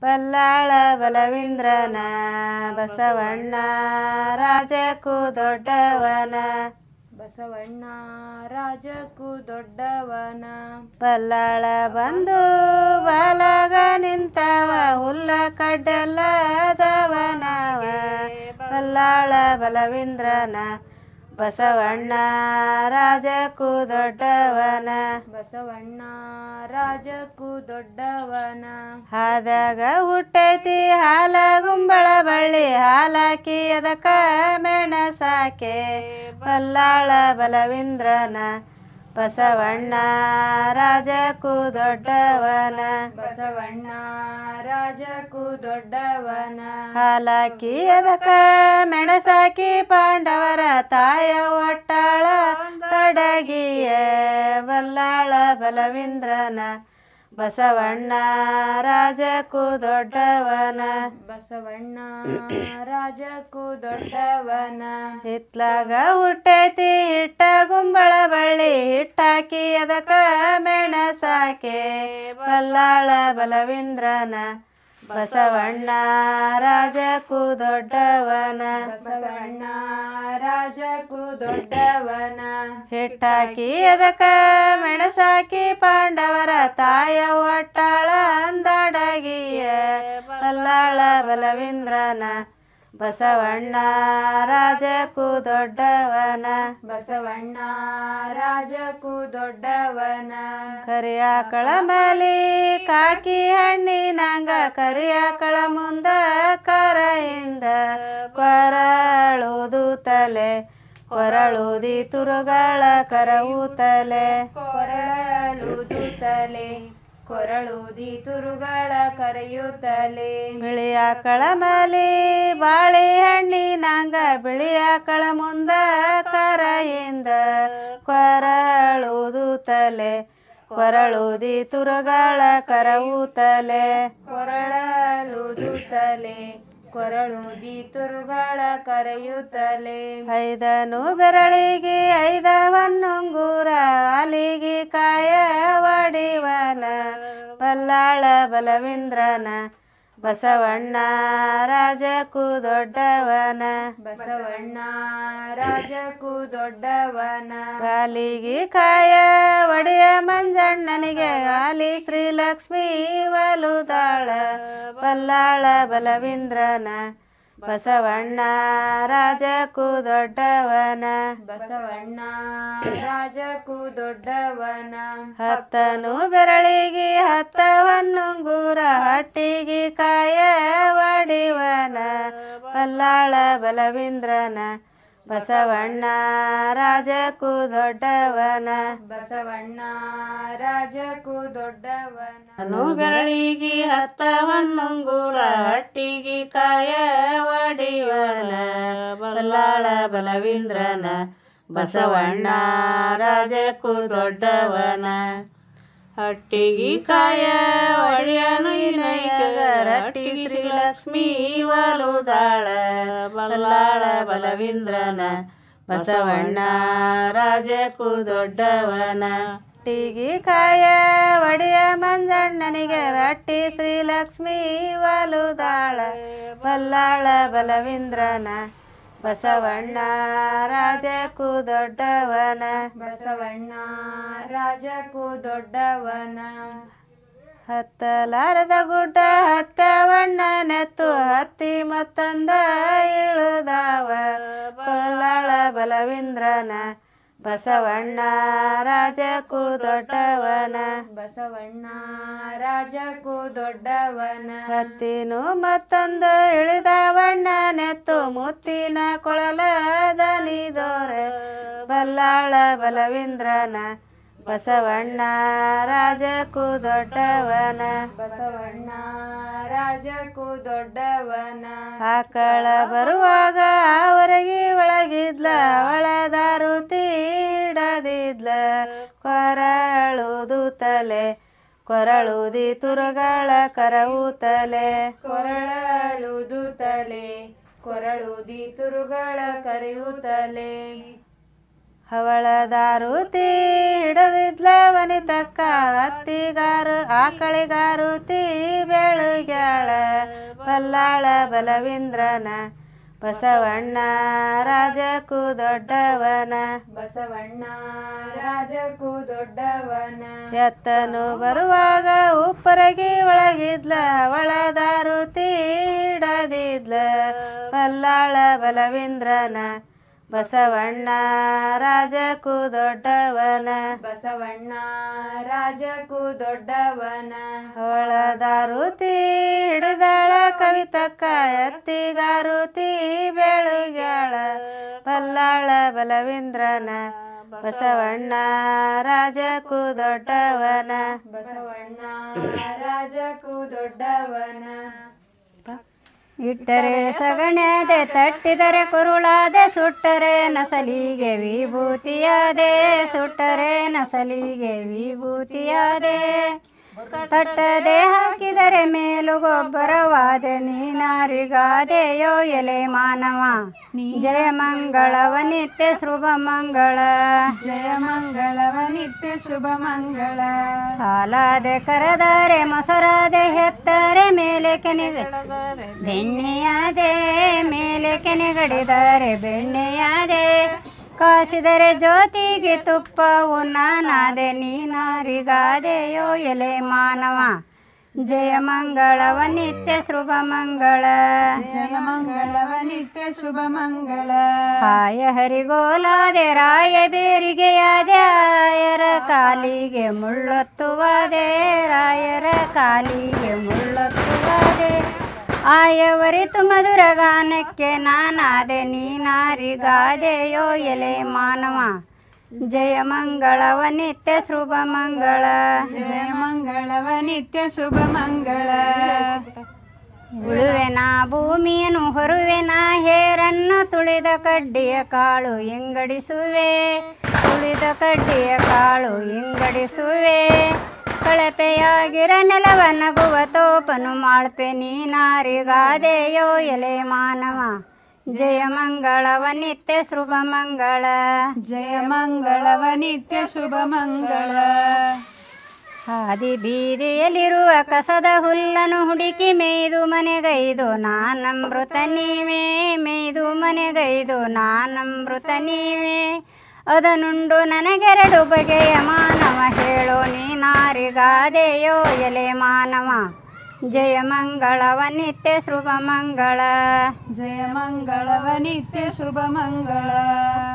ಬಲ್ಲಾಳ ಬಲವಿಂದ್ರನ ಬಸವಣ್ಣ ರಾಜಕ್ಕೂ ದೊಡ್ಡವನ ಬಸವಣ್ಣ ರಾಜಕ್ಕೂ ದೊಡ್ಡವನ ಬಲ್ಲಾಳ ಬಂದು ಬಾಲಾಗ ನಿಂತವ ಹುಲ್ಲ ಕಡ್ಡೆಲ್ಲದವನವ ಬಲ್ಲಾಳ ಬಲವಿಂದ್ರನ ಬಸವಣ್ಣ ರಾಜಕ್ಕೂ ದೊಡ್ಡವನ ಬಸವಣ್ಣ ರಾಜಕ್ಕೂ ದೊಡ್ಡವನ ಹಾದಾಗ ಹುಟ್ಟೈತಿ ಹಾಲ ಗುಂಬಳ ಬಳ್ಳಿ ಹಾಲಾಕಿ ಅದಕ್ಕ ಮೆಣಸಾಕೆ ಬಲ್ಲಾಳ ಬಲವಿಂದ್ರನ ಬಸವಣ್ಣ ರಾಜಕ್ಕೂ ದೊಡ್ಡವನ ಬಸವಣ್ಣ ರಾಜಕ್ಕೂ ದೊಡ್ಡವನ ಹಾಲಾಕಿ ಅದಕ್ಕ ಮೆಣಸಾಕಿ ಪಾಂಡವರ ತಾಯ ಒಟ್ಟಾಳ ತಡಗಿಯ ಬಲ್ಲಾಳ ಬಲವಿಂದ್ರನ ಬಸವಣ್ಣ ರಾಜಕ್ಕೂ ದೊಡ್ಡವನ ಬಸವಣ್ಣ ರಾಜಕ್ಕೂ ದೊಡ್ಡವನ ಹಿತ್ಲಾಗ ಹುಟ್ಟೈತಿ ಹಿಟ್ಟ ಗುಂಬಳ ಬಳ್ಳಿ ಹಿಟ್ಟಾಕಿ ಅದಕ್ಕ ಮೆಣಸಾಕೆ ಬಲ್ಲಾಳ ಬಲವಿಂದ್ರನ ಬಸವಣ್ಣ ರಾಜಕ್ಕೂ ದೊಡ್ಡವನ ಬಸವಣ್ಣ ರಾಜಕ್ಕೂ ದೊಡ್ಡವನ ಹಿಟ್ಟಾಕಿ ಅದಕ್ಕ ಮೆಣಸಾಕಿ ಪಾಂಡವರ ತಾಯ ಒಟ್ಟಾಳ ಅಂದಡಗಿಯ ಬಲ್ಲಾಳ ಬಲವಿಂದ್ರನ ಬಸವಣ್ಣ ರಾಜಕ್ಕೂ ದೊಡ್ಡವನ ಬಸವಣ್ಣ ರಾಜಕ್ಕೂ ದೊಡ್ಡವನ ಕರಿಯಾಕಳ ಮಲಿ ಕಾಕಿ ಹಣ್ಣಿನಂಗ ಕರಿಯಾಕಳ ಮುಂದ ಕರಯಿಂದ ಕೊರಳುದು ತಲೆ ಕೊರಳುದಿ ತುರುಗಳ ಕರವುತಲೆ ಕೊರಳಲುದು ತಲೆ ಕೊರಳುದಿ ತುರುಗಳ ಕರೆಯುತ್ತಲೆ ಬಿಳಿಯಾಕಳ ಮಲಿ ಬಾಳೆ ಹಣ್ಣಿನಂಗ ಬಿಳಿಯಾಕಳ ಮುಂದ ಕರಯಿಂದ ಕೊರಳುದು ತಲೆ ಕೊರಳುದಿ ತುರುಗಳ ಕರವುತಲೆ ಕೊರಳಲುದು ತಲೆ ಕೊರಳುದಿ ತುರುಗಳ ಕರೆಯುತ್ತಲೆ ಐದನು ಬೆರಳಿಗೆ ಐದವನ್ನುಂಗೂರ ಅಲಿಗೆ ಕಾಯ ಒಡಿವನ ಬಲ್ಲಾಳ ಬಲವಿಂದ್ರನ ಬಸವಣ್ಣ ರಾಜಕ್ಕೂ ದೊಡ್ಡವನ ಬಸವಣ್ಣ ರಾಜಕ್ಕೂ ದೊಡ್ಡವನ ಕಾಲಿಗೆ ಕಾಯ ಒಡೆಯ ಮಂಜಣ್ಣನಿಗೆ ಆಲಿ ಶ್ರೀಲಕ್ಷ್ಮೀ ಒಲುದಾಳ ಬಲ್ಲಾಳ ಬಲವಿಂದ್ರನ ಬಸವಣ್ಣ ರಾಜಕ್ಕೂ ದೊಡ್ಡವನ ಬಸವಣ್ಣ ರಾಜಕ್ಕೂ ದೊಡ್ಡವನ ಹತ್ತನು ಬೆರಳಿಗೆ ಹತ್ತವನ್ನುಂಗೂರ ಹಟ್ಟಿಗೆ ಕಾಯ ಒಡಿವನ ಬಲ್ಲಾಳ ಬಲವಿಂದ್ರನ ಬಸವಣ್ಣ ರಾಜಕ್ಕೂ ದೊಡ್ಡವನ ಬಸವಣ್ಣ ರಾಜಕ್ಕೂ ದೊಡ್ಡವನ ನಾನು ಬೆರಳಿಗೆ ಹತ್ತವನ್ನುಂಗೂರ ಹಟ್ಟಿಗೆ ಕಾಯ ಒಡಿವನ ಬಲ್ಲಾಳ ಬಲವಿಂದ್ರನ ಬಸವಣ್ಣ ರಾಜಕ್ಕೂ ದೊಡ್ಡವನ ಹಟ್ಟಿಗೆ ಕಾಯ ಒಡೆಯನು ಇನೈಗ ರಟ್ಟಿ ಶ್ರೀಲಕ್ಷ್ಮೀ ಒಲುದಾಳ ಬಲ್ಲಾಳ ಬಲವಿಂದ್ರನ ಬಸವಣ್ಣ ರಾಜಕ್ಕೂ ದೊಡ್ಡವನ ಹಟ್ಟಿಗೆ ಕಾಯ ಒಡೆಯ ಮಂಜಣ್ಣನಿಗೆ ರಟ್ಟಿ ಶ್ರೀಲಕ್ಷ್ಮೀ ಒಲುದಾಳ ಬಲ್ಲಾಳ ಬಲವಿಂದ್ರನ ಬಸವಣ್ಣ ರಾಜಕ್ಕೂ ದೊಡ್ಡವನ ಬಸವಣ್ಣ ರಾಜಕ್ಕೂ ದೊಡ್ಡವನ ಹತ್ತಲಾರದ ಗುಡ್ಡ ಹತ್ತವಣ್ಣ ನೆತ್ತು ಹತ್ತಿ ಮತ್ತೊಂದ ಇಳುದಾವ ಕೊಲ್ಲಾಳ ಬಲವಿಂದ್ರನ ಬಸವಣ್ಣ ರಾಜಕ್ಕೂ ದೊಡ್ಡವನ ಬಸವಣ್ಣ ರಾಜಕ್ಕೂ ದೊಡ್ಡವನ ಹತ್ತಿನು ಮತ್ತೊಂದು ಇಳಿದವಣ್ಣ ನೆತ್ತು ಮುತ್ತಿನ ಕೊಳಲ ದನಿದೋರೆ ಬಲ್ಲಾಳ ಬಲವಿಂದ್ರನ ಬಸವಣ್ಣ ರಾಜಕ್ಕೂ ದೊಡ್ಡವನ ಬಸವಣ್ಣ ರಾಜಕ್ಕೂ ದೊಡ್ಡವನ ಆಕಳ ಬರುವಾಗ ಅವರಿಗೆ ಒಳಗಿದ್ಲ ಅವಳ ದಾರು ತೀಡದಿದ್ಲ ಕೊರಳುದು ತಲೆ ಕೊರಳುದಿ ತುರುಗಳ ಕರವುತಲೆ ಕೊರಳಲುದು ತಲೆ ಕೊರಳುದಿ ತುರುಗಳ ಕರೆಯುತ್ತಲೆ ಅವಳ ದಾರುತಿ ಹಿಡದಿದ್ಲ ವನಿತಕ್ಕ ಹತ್ತಿಗಾರು ಆಕಳಿಗಾರುತಿ ಬೆಳಗ್ಯಾಳ ಬಲ್ಲಾಳ ಬಲವಿಂದ್ರನ ಬಸವಣ್ಣ ರಾಜಕ್ಕೂ ದೊಡ್ಡವನ ಬಸವಣ್ಣ ರಾಜಕ್ಕೂ ದೊಡ್ಡವನ ಎತ್ತನು ಬರುವಾಗ ಉಪ್ಪರಗಿ ಒಳಗಿದ್ಲ ಅವಳದಾರು ತೀಡದಿದ್ಲ ಬಲ್ಲಾಳ ಬಲವಿಂದ್ರನ ಬಸವಣ್ಣ ರಾಜಕ್ಕೂ ದೊಡ್ಡವನ ಬಸವಣ್ಣ ರಾಜಕ್ಕೂ ದೊಡ್ಡವನ ಅವಳದಾರುತಿ ಹಿಡಿದಾಳ ಕವಿತಕ್ಕ ಎತ್ತಿಗಾರುತಿ ಬೆಳುಗ್ಯಾಳ ಬಲ್ಲಾಳ ಬಲವಿಂದ್ರನ ಬಸವಣ್ಣ ರಾಜಕ್ಕೂ ದೊಡ್ಡವನ ಬಸವಣ್ಣ ರಾಜಕ್ಕೂ ದೊಡ್ಡವನ ಇಟ್ಟರೆ ಸಗಣ್ಯದೆ ತಟ್ಟಿದರೆ ಕುರುಳಾದೆ ಸುಟ್ಟರೆ ನಸಲಿಗೆ ವಿಭೂತಿಯಾದೆ ಸುಟ್ಟರೆ ನಸಲಿಗೆ ವಿಭೂತಿಯಾದೆ ತಟ್ಟದೆ ಹಾಕಿದರೆ ಮೇಲು ಗೊಬ್ಬರವಾದೆ ನೀನಾರಿಗಾದೆಯೋ ಎಲೆ ಮಾನವ ಜಯ ಮಂಗಳವ ನಿತ್ಯ ಶುಭ ಮಂಗಳ ಜಯ ಮಂಗಳವ ನಿತ್ಯ ಶುಭ ಮಂಗಳ ಹಾಲಾದೆ ಕರೆದರೆ ಮೊಸರಾದೆ ಹೆತ್ತರೆ ಮೇಲೆ ಕೆನೆಗ ಬೆಣ್ಣೆಯಾದೆ ಮೇಲೆ ಕೆನೆಗಡಿದರೆ ಬೆಣ್ಣೆಯಾದೆ ಕಾಸಿದರೆ ಜ್ಯೋತಿಗೆ ತುಪ್ಪವು ನಾನಾದೆ ನೀನಾರಿಗಾದೆಯೋ ಎಲೆ ಮಾನವ ಜಯ ಮಂಗಳವ ನಿತ್ಯ ಶುಭ ಮಂಗಳ ಜಯ ಮಂಗಳವ ನಿತ್ಯ ಶುಭ ಮಂಗಳ ಹಾಯ ಹರಿಗೋಲಾದೆ ರಾಯ ಬೇರಿಗೆಯಾದೆ ರಾಯರ ಕಾಲಿಗೆ ಮುಳ್ಳೊತ್ತುವಾದೆ ರಾಯರ ಕಾಲಿಗೆ ಮುಳ್ಳೊತ್ತುವಾದೆ ಆಯವರಿತು ಮಧುರ ಗಾನಕ್ಕೆ ನಾನಾದೆ ನೀನಾರಿಗಾದೆಯೋ ಎಲೆ ಮಾನವ ಜಯ ಮಂಗಳವ ನಿತ್ಯ ಶುಭ ಮಂಗಳ ಜಯ ಮಂಗಳವ ನಿತ್ಯ ಶುಭ ಮಂಗಳ ಉಳುವೆನ ಭೂಮಿಯನ್ನು ಹೊರುವೆನ ಹೇರನ್ನು ತುಳಿದ ಕಡ್ಡಿಯ ಕಾಳು ಎಂಗಡಿಸುವೆ ತುಳಿದ ಕಡ್ಡಿಯ ಕಾಳು ಎಂಗಡಿಸುವೆ ಕಳಪೆಯಾಗಿರ ನೆಲವ ನಗುವ ತೋಪನು ಮಾಳ್ಪೆ ನೀನಾರಿಗಾದೆಯೋ ಎಲೆ ಮಾನವ ಜಯ ಮಂಗಳವ ನಿತ್ಯ ಶುಭ ಮಂಗಳ ಜಯ ಮಂಗಳವ ನಿತ್ಯ ಶುಭ ಮಂಗಳ ಹಾದಿ ಬೀದಿಯಲ್ಲಿರುವ ಕಸದ ಹುಲ್ಲನ್ನು ಹುಡುಕಿ ಮೇಯ್ದು ಮನೆಗೈದು ನಾನಮೃತ ನೀವೇ ಮೇಯ್ದು ಮನೆಗೈದು ನಾನಮೃತ ನೀವೇ ಅದನುಂಡು ನನಗೆರಡು ಬಗೆಯ ಮಾನವ ಹೇಳೋ ನೀನಾರಿಗಾದೆಯೋ ಎಲೆ ಮಾನವ ಜಯ ಮಂಗಳವ ನಿತ್ಯ ಶುಭ ಮಂಗಳ ಜಯ ಮಂಗಳವ ನಿತ್ಯ ಶುಭ ಮಂಗಳ